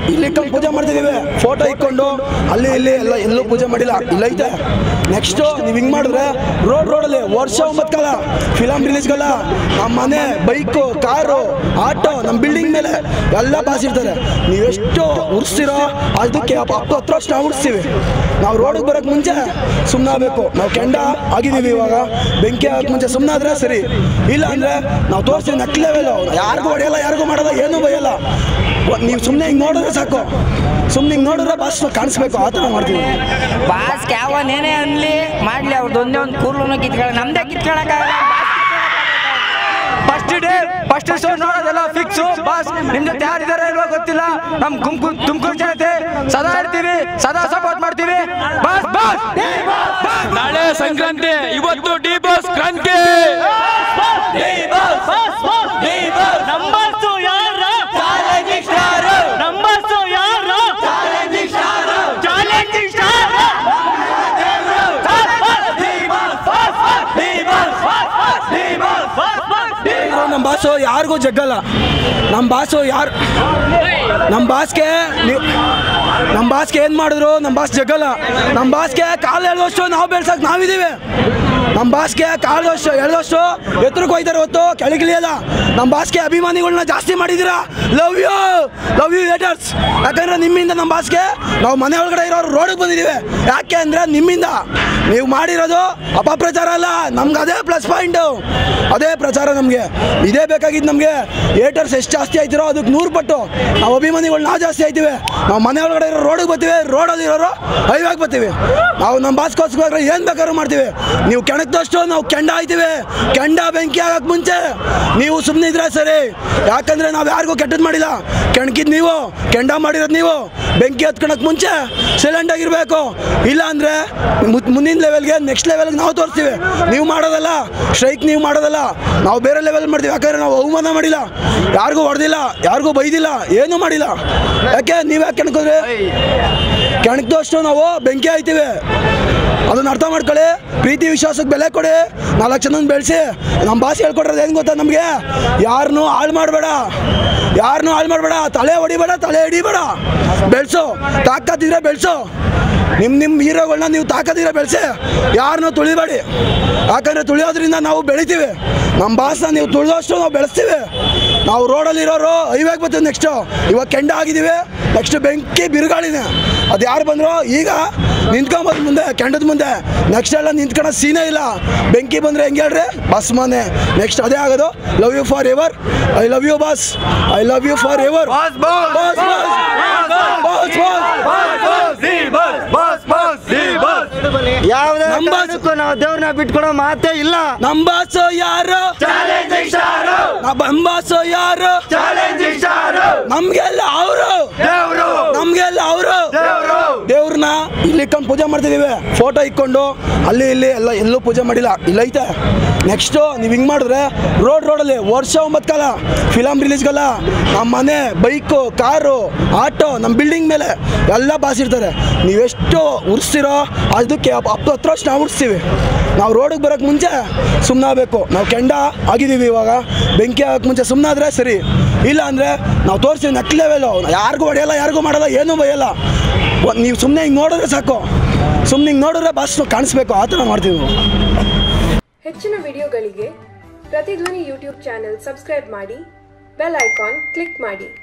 ಇಲ್ಲಿ ಕಂಡು ಪೂಜೆ ಮಾಡ್ತಿದೀವಿ ಫೋಟೋ ಇಟ್ಕೊಂಡು ಅಲ್ಲಿ ಇಲ್ಲಿ ಎಲ್ಲ ಎಲ್ಲೂ ಪೂಜೆ ಮಾಡಿಲ್ಲ ಇಲ್ಲೈತೆ ನೆಕ್ಸ್ಟ್ ನೀವು ಹಿಂಗೆ ಮಾಡಿದ್ರೆ ರೋಡ್ ರೋಡಲ್ಲಿ ವರ್ಷ ಒಂಬತ್ತು ಕಾಲ ಫಿಲಮ್ ರಿಲೀಸ್ಗೆಲ್ಲ ನಮ್ಮ ಮನೆ ಬೈಕು ಕಾರು ಆಟೋ ನಮ್ಮ ಬಿಲ್ಡಿಂಗ್ ಮೇಲೆ ಎಲ್ಲ ಪಾಸ್ ಇರ್ತಾರೆ ನೀವೆಷ್ಟು ಉರ್ಸ್ತಿರೋ ಅದಕ್ಕೆ ಹತ್ತು ಹತ್ತು ವರ್ಷ ನಾವು ಉರ್ಸ್ತೀವಿ ನಾವು ರೋಡಿಗೆ ಬರೋಕ್ಕೆ ಮುಂಚೆ ಸುಮ್ಮನೆ ಆಗಬೇಕು ನಾವು ಕೆಂಡ ಆಗಿದ್ದೀವಿ ಇವಾಗ ಬೆಂಕಿ ಆಗಕ್ಕೆ ಮುಂಚೆ ಸುಮ್ಮನೆ ಆದ್ರೆ ಸರಿ ಇಲ್ಲ ಅಂದರೆ ನಾವು ತೋರಿಸ್ತೀವಿ ನೆಕ್ಸ್ಟ್ ಲೆವೆಲ್ ಯಾರಿಗೂ ಹೊಡೆಯಲ್ಲ ಯಾರಿಗೂ ಮಾಡಲ್ಲ ಏನೂ ಬೈಯಲ್ಲ ನೀವು ಸುಮ್ಮನೆ ಹಿಂಗೆ ನೋಡಿದ್ರೆ ಸಾಕು ಸುಮ್ಮನೆ ಹಿಂಗೆ ನೋಡಿದ್ರೆ ಬಸ್ ಕಾಣಿಸ್ಬೇಕು ಆ ಥರ ಮಾಡ್ತೀವಿ ಬಾಸ್ ಕ್ಯಾವನ್ ಏನೇ ಅನ್ಲಿ ಮಾಡ್ಲಿ ಅವ್ರದ್ದು ಒಂದೇ ಒಂದು ಕೂರ್ಲನ್ನು ಕಿತ್ಕೊಳ್ಳ ನಮ್ದೇ ಕಿತ್ಕೊಳಕ್ಕಾಗಲ್ಲ ಫಸ್ಟ್ ಡೇ ಫಸ್ಟ್ ಶೋ ನೋಡೋದೆಲ್ಲ ಫಿಕ್ಸ್ ಬಾಸ್ ನಿಮ್ ಜೊತೆ ಯಾರಿದ್ದಾರೆ ಇಲ್ವೋ ಗೊತ್ತಿಲ್ಲ ನಮ್ ಗುಂಪು ತುಮಕೂರು ಜನತೆ ಸದಾ ಇರ್ತೀವಿ ಸದಾ ಸಪೋರ್ಟ್ ಮಾಡ್ತೀವಿ ಬಾಸ್ ಬಾಸ್ ನಾಳೆ ಸಂಕ್ರಾಂತಿ ಇವತ್ತು ಡಿ ಬಾಸ್ ಕ್ರಾಂತಿ ನಂಬರ್ಸು ಯಾರ ನಂಬರ್ಸು ಯಾರ ಚಾಲೆಂಜಿಂಗ್ ಸ್ಟಾರ್ ನಮ್ಮ ಬಾಸು ಯಾರಿಗೂ ಜಗ್ಗಲ್ಲ ನಮ್ಮ ಬಾಸು ಯಾರು ನಮ್ಮ ಬಾಸ್ಗೆ ನೀವು ನಮ್ಮ ಬಾಸ್ಗೆ ಏನು ಮಾಡಿದ್ರು ನಮ್ಮ ಬಾಸ್ ಜಗ್ಗಲ್ಲ ನಮ್ಮ ಬಾಸ್ಗೆ ಕಾಲು ಎಳ್ದಷ್ಟು ನಾವು ಬೆಳ್ಸಕ್ಕೆ ನಾವಿದ್ದೀವಿ ನಮ್ಮ ಬಾಸ್ಗೆ ಕಾಲು ವರ್ಷ ಎಳ್ದಷ್ಟು ಎತ್ತರಕ್ಕೆ ಹೋಯ್ತಾರೆ ಹೊತ್ತು ಕೆಳಗಿಳಿಯಲ್ಲ ನಮ್ಮ ಬಾಸ್ಗೆ ಅಭಿಮಾನಿಗಳನ್ನ ಜಾಸ್ತಿ ಮಾಡಿದ್ದೀರಾ love you love you laters ಯಾಕಂದ್ರೆ ನಿಮ್ಮಿಂದ ನಮ್ಮ ಬಾಸ್ಗೆ ನಾವು ಮನೆ ಒಳಗಡೆ ಇರೋರು ರೋಡಿಗೆ ಬಂದಿದ್ದೀವಿ ಯಾಕೆ ಅಂದರೆ ನಿಮ್ಮಿಂದ ನೀವು ಮಾಡಿರೋದು ಅಪಪ್ರಚಾರ ಅಲ್ಲ ನಮ್ಗೆ ಅದೇ ಪ್ಲಸ್ ಪಾಯಿಂಟು ಅದೇ ಪ್ರಚಾರ ನಮಗೆ ಇದೇ ಬೇಕಾಗಿದ್ದು ನಮಗೆ ಏಟರ್ಸ್ ಎಷ್ಟು ಜಾಸ್ತಿ ಆಯ್ತಿರೋ ಅದಕ್ಕೆ ನೂರು ಪಟ್ಟು ನಾವು ಅಭಿಮಾನಿಗಳು ನಾವು ಜಾಸ್ತಿ ಆಯ್ತೀವಿ ನಾವು ಮನೆ ಒಳಗಡೆ ಇರೋ ರೋಡಿಗೆ ಬರ್ತೀವಿ ರೋಡಲ್ಲಿ ಇರೋರು ಹೈವಾಗಿ ಬರ್ತೀವಿ ನಾವು ನಮ್ಮ ಬಾಸ್ಗೋಸ್ಕರ ಏನು ಬೇಕಾದ್ರೂ ಮಾಡ್ತೀವಿ ನೀವು ಕೆಣಕ್ದಷ್ಟು ನಾವು ಕೆಂಡ ಆಯ್ತೀವಿ ಕೆಂಡ ಬೆಂಕಿ ಆಗಕ್ಕೆ ಮುಂಚೆ ನೀವು ಸುಮ್ಮನೆ ಇದ್ರೆ ಸರಿ ಯಾಕಂದ್ರೆ ನಾವು ಯಾರಿಗೂ ಕೆಟ್ಟದ್ದು ಮಾಡಿಲ್ಲ ಕೆಣಕಿದ್ ನೀವು ಕೆಂಡ ಮಾಡಿರೋದು ನೀವು ಬೆಂಕಿ ಹತ್ಕೊಳಕ್ ಮುಂಚೆ ಸೈಲೆಂಟ್ ಆಗಿರಬೇಕು ಇಲ್ಲ ಅಂದರೆ ಮುಂದಿನ ಲೆವೆಲ್ಗೆ ನೆಕ್ಸ್ಟ್ ಲೆವೆಲ್ಗೆ ನಾವು ತೋರಿಸ್ತೀವಿ ನೀವು ಮಾಡೋದಲ್ಲ ಸ್ಟ್ರೈಕ್ ನೀವು ಮಾಡೋದಲ್ಲ ನಾವು ಬೇರೆ ಲೆವೆಲ್ ಮಾಡ್ತೀವಿ ಯಾಕಂದ್ರೆ ನಾವು ಅವಮಾನ ಮಾಡಿಲ್ಲ ಯಾರಿಗೂ ಹೊಡೆದಿಲ್ಲ ಯಾರಿಗೂ ಬೈದಿಲ್ಲ ಏನೂ ಮಾಡಿಲ್ಲ ಯಾಕೆ ನೀವು ಯಾಕೆ ಕೆಣಕಿದ್ರೆ ಕೆಣಕ್ದಷ್ಟು ನಾವು ಬೆಂಕಿ ಆಯ್ತೀವಿ ಅದನ್ನ ಅರ್ಥ ಮಾಡ್ಕೊಳ್ಳಿ ಪ್ರೀತಿ ವಿಶ್ವಾಸಕ್ಕೆ ಬೆಲೆ ಕೊಡಿ ನಾಲ್ಕು ಜನನ ಬೆಳೆಸಿ ನಮ್ಮ ಭಾಷೆ ಹೇಳ್ಕೊಡ್றது ಏನು ಗೊತ್ತಾ ನಮಗೆ ಯಾರನ್ನೂ ಹಾಳು ಮಾಡಬೇಡ ಯಾರನ್ನೂ ಹಾಳು ಮಾಡಬೇಡ ತಲೆ ಹೊಡಿಬೇಡ ತಲೆ ಹಿಡಿಬೇಡ ಬೆಳೆಸು ತಾಕತ್ತಿದ್ರೆ ಬೆಳೆಸು ನಿಮ್ಮ ನಿಮ್ಮ ಹೀರೋಗಳನ್ನ ನೀವು ತಾಕತ್ತಿದ್ರೆ ಬೆಳೆಸಿ ಯಾರನ್ನೂ ತುಳಿಬೇಡಿ ಯಾಕಂದರೆ ತುಳಿಯೋದ್ರಿಂದ ನಾವು ಬೆಳಿತೀವಿ ನಮ್ಮ ಭಾಷನ ನೀವು ತುಳಿದಷ್ಟು ನಾವು ಬೆಳೆಸ್ತೀವಿ ನಾವು ರೋಡಲ್ಲಿ ಇರೋರು ಹೈವೇಗೆ ಬರ್ತೀವಿ ನೆಕ್ಸ್ಟು ಇವಾಗ ಕೆಂಡ ಆಗಿದ್ದೀವಿ ನೆಕ್ಸ್ಟ್ ಬೆಂಕಿ ಬಿರುಗಾಳಿನೇ ಅದು ಯಾರು ಬಂದ್ರು ಈಗ ನಿಂತ್ಕೊಂಬಂದು ಮುಂದೆ ಕೆಂಡದ ಮುಂದೆ ನೆಕ್ಸ್ಟ್ ಎಲ್ಲ ನಿಂತ್ಕೊಳ್ಳೋ ಸೀನೇ ಇಲ್ಲ ಬೆಂಕಿ ಬಂದರೆ ಹೆಂಗೆ ಹೇಳ್ರಿ ಬಸ್ ಮನೆ ನೆಕ್ಸ್ಟ್ ಅದೇ ಆಗೋದು love you forever I love you boss I love you forever boss boss boss boss boss boss ಯಾವುದೇ ನಮ್ಮ ಬಾಸ್- ಕಾರಣಕ್ಕೂ ನಾವು ದೇವ್ರನ್ನ ಬಿಟ್ಕೊಡೋ ಮಾತೇ ಇಲ್ಲ ನಮ್ಮ ಬಾಸು ಯಾರು ನಮ್ಮ ಬಾಸು ಯಾರು ನಮ್ಗೆಲ್ಲ ಅವರು ನಮ್ಗೆಲ್ಲ ಅವರು ದೇವ್ರನ್ನ ಇಲ್ಲಿ ಇಟ್ಕೊಂಡು ಪೂಜೆ ಮಾಡ್ತಿದೀವಿ ಫೋಟೋ ಇಟ್ಕೊಂಡು ಅಲ್ಲಿ ಇಲ್ಲಿ ಎಲ್ಲ ಎಲ್ಲೂ ಪೂಜೆ ಮಾಡಿಲ್ಲ ಇಲ್ಲೈತೆ ನೆಕ್ಸ್ಟು ನೀವು ಹಿಂಗೆ ಮಾಡಿದ್ರೆ ರೋಡ್ ರೋಡಲ್ಲಿ ವರ್ಷ ಒಂಬತ್ತು ಕಾಲ ಫಿಲಮ್ ರಿಲೀಸ್ಗೆಲ್ಲ ನಮ್ಮ ಮನೆ ಬೈಕು ಕಾರು ಆಟೋ ನಮ್ಮ ಬಿಲ್ಡಿಂಗ್ ಮೇಲೆ ಎಲ್ಲ ಪಾಸ್ ಇರ್ತಾರೆ ನೀವೆಷ್ಟು ಉರ್ಸ್ತಿರೋ ಅದಕ್ಕೆ ಹತ್ತು ಹತ್ತು ವರ್ಷ ನಾವು ಉರ್ಸ್ತೀವಿ ನಾವು ರೋಡಿಗೆ ಬರೋಕ್ಕೆ ಮುಂಚೆ ಸುಮ್ಮನೆ ಆಗಬೇಕು ನಾವು ಕೆಂಡ ಆಗಿದ್ದೀವಿ ಇವಾಗ ಬೆಂಕಿ ಆಗಕ್ಕೆ ಮುಂಚೆ ಸುಮ್ಮನೆ ಆದರೆ ಸರಿ ಇಲ್ಲ ಅಂದರೆ ನಾವು ತೋರಿಸ್ತೀವಿ ನೆಕ್ಸ್ಟ್ ಲೆವೆಲು ಯಾರಿಗೂ ಹೊಡೆಯಲ್ಲ ಯಾರಿಗೂ ಮಾಡಲ್ಲ ಏನೂ ಬೈಯಲ್ಲ ಒಂದ್- ನೀವು ಸುಮ್ಮನೆ ಹಿಂಗೆ ನೋಡಿದ್ರೆ ಸಾಕು ಸುಮ್ಮನೆ ಹಿಂಗೆ ನೋಡಿದ್ರೆ ಬಸ್ ಕಾಣಿಸ್ಬೇಕು ಆ ಥರ ಮಾಡ್ತೀವಿ ನಾವು ಹೆಚ್ಚಿನ ವಿಡಿಯೋಗಳಿಗೆ ಪ್ರತಿಧ್ವನಿ ಯೂಟ್ಯೂಬ್ ಚಾನೆಲ್ ಸಬ್ಸ್ಕ್ರೈಬ್ ಮಾಡಿ ಬೆಲ್ ಐಕಾನ್ ಕ್ಲಿಕ್ ಮಾಡಿ